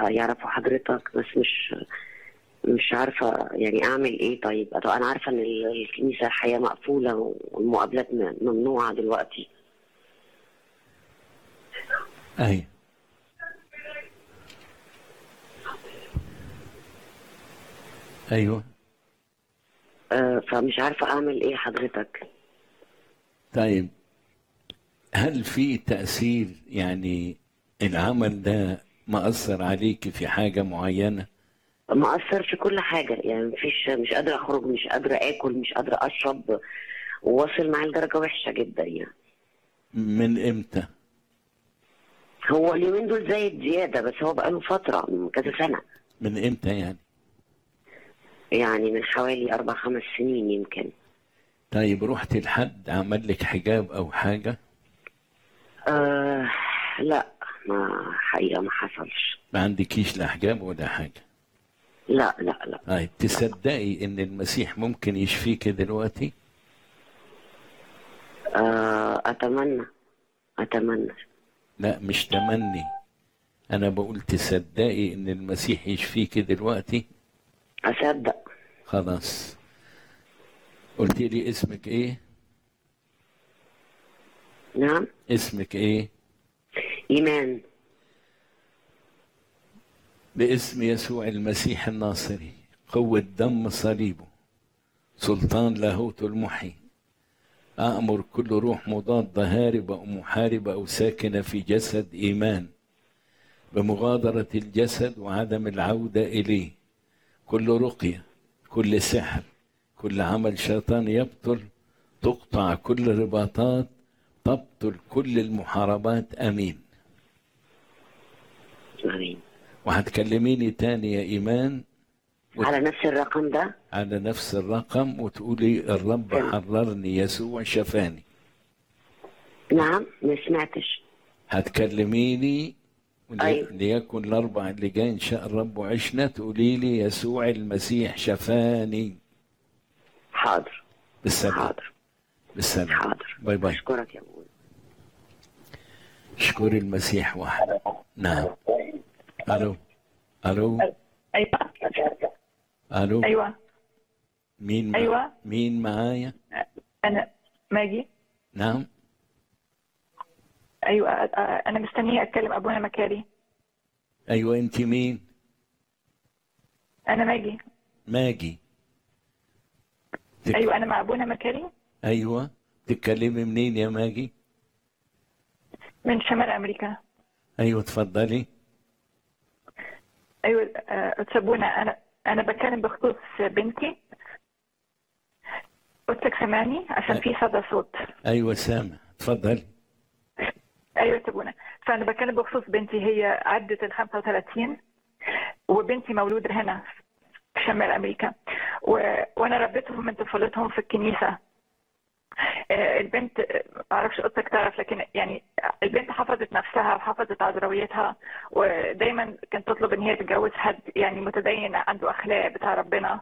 يعرفوا حضرتك بس مش مش عارفة يعني أعمل إيه طيب طب أنا عارفة إن ال- الكنيسة الحقيقة مقفولة والمقابلات م- ممنوعة دلوقتي ايوه ايوه آه، فمش عارفة أعمل إيه حضرتك طيب هل في تأثير يعني العمل ده مأثر عليك في حاجة معينة؟ مأثر في كل حاجة يعني مفيش مش قادرة أخرج مش قادرة آكل مش قادرة أشرب وواصل معايا لدرجة وحشة جدا يعني من امتى؟ هو اليومين دول زايد زيادة بس هو بقاله فترة من كذا سنة من امتى يعني؟ يعني من حوالي أربع خمس سنين يمكن طيب رحت لحد عمل لك حجاب او حاجة؟ آه لا ما حقيقة ما حصلش ما عندكيش لا حجاب ولا حاجة لا لا لا طيب تصدقي ان المسيح ممكن يشفيك دلوقتي؟ آه أتمنى أتمنى لا مش تمني انا بقول تصدقي ان المسيح يشفيك دلوقتي؟ أصدق خلاص قلت لي اسمك ايه؟ نعم اسمك ايه؟ إيمان باسم يسوع المسيح الناصري قوة دم صليبه سلطان لاهوت المحي أأمر كل روح مضادة هاربة أو محاربة أو ساكنة في جسد إيمان بمغادرة الجسد وعدم العودة إليه كل رقية كل سحر كل عمل شيطان يبطل تقطع كل الرباطات تبطل كل المحاربات أمين آمين وهتكلميني تاني يا إيمان على نفس الرقم ده على نفس الرقم وتقولي الرب حررني يسوع شفاني نعم ما سمعتش هتكلميني ولي- أيوة. ليكن الأربع اللي جاي إن شاء الرب وعشنا تقولي لي يسوع المسيح شفاني حاضر بالسلام حاضر بالسلام حاضر باي باي أشكرك يا أبوي اشكري المسيح وحده نعم الو الو ايوه الو ايوه مين مع... أيوة. مين معايا انا ماجي نعم ايوه أ- أ- انا مستنيه اتكلم ابونا مكاري ايوه انت مين انا ماجي ماجي تك... ايوه انا مع ابونا مكاري ايوه تتكلمي منين يا ماجي من شمال امريكا ايوه اتفضلي ايوه آه، أستاذ ابونا انا انا بتكلم بخصوص بنتي قلت لك سامعني عشان في صدى صوت ايوه سامع اتفضلي ايوه يا ابونا فانا بتكلم بخصوص بنتي هي عدت ال 35 وبنتي مولوده هنا في شمال امريكا و... وانا ربيتهم من طفولتهم في الكنيسه آه، البنت آه، معرفش قصتك تعرف لكن يعني البنت حفظت نفسها وحفظت عذراويتها ودايما كانت تطلب ان هي تتجوز حد يعني متدين عنده اخلاق بتاع ربنا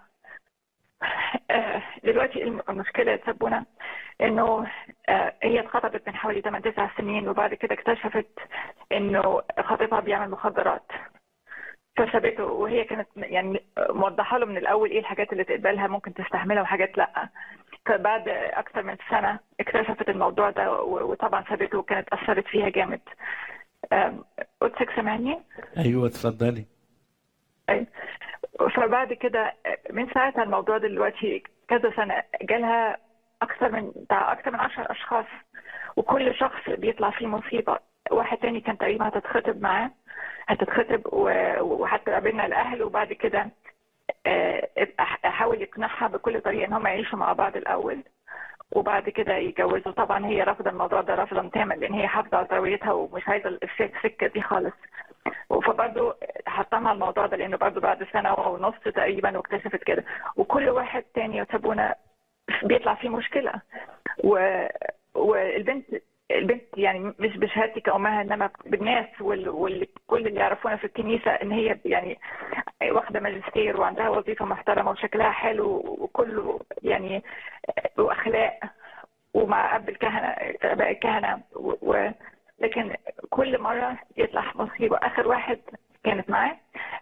آه، دلوقتي الم- المشكله يا سبونا انه آه، هي اتخطبت من حوالي 8 9 سنين وبعد كده اكتشفت انه خطيبها بيعمل مخدرات فسابته وهي كانت يعني موضحه له من الاول ايه الحاجات اللي تقبلها ممكن تستحملها وحاجات لا فبعد اكثر من سنه اكتشفت الموضوع ده و- وطبعا سابته وكانت اثرت فيها جامد آم، قدسك سامعني؟ ايوه اتفضلي أي. فبعد كده من ساعتها الموضوع ده دلوقتي كذا سنة جالها أكثر من بتاع أكثر من عشر أشخاص وكل شخص بيطلع فيه مصيبة واحد تاني كان تقريبا هتتخطب معاه هتتخطب و- وحتى قابلنا الأهل وبعد كده آه، حاول يقنعها بكل طريقة إن هم يعيشوا مع بعض الأول وبعد كده يتجوزوا طبعا هي رافضة الموضوع ده رفضا تاما لأن هي حافظة على تربيتها ومش عايزة السك- السكة دي خالص فبرضه حطمها الموضوع ده لانه برضه بعد سنه ونص تقريبا واكتشفت كده وكل واحد تاني يعتبرنا بيطلع فيه مشكله و... والبنت البنت يعني مش بشهادتي كأمها انما بالناس وال... وال... كل اللي يعرفونا في الكنيسه ان هي يعني واخده ماجستير وعندها وظيفه محترمه وشكلها حلو وكله يعني واخلاق ومع اب الكهنه اباء الكهنه و... و... لكن كل مره يطلع مصيبه اخر واحد كانت معاه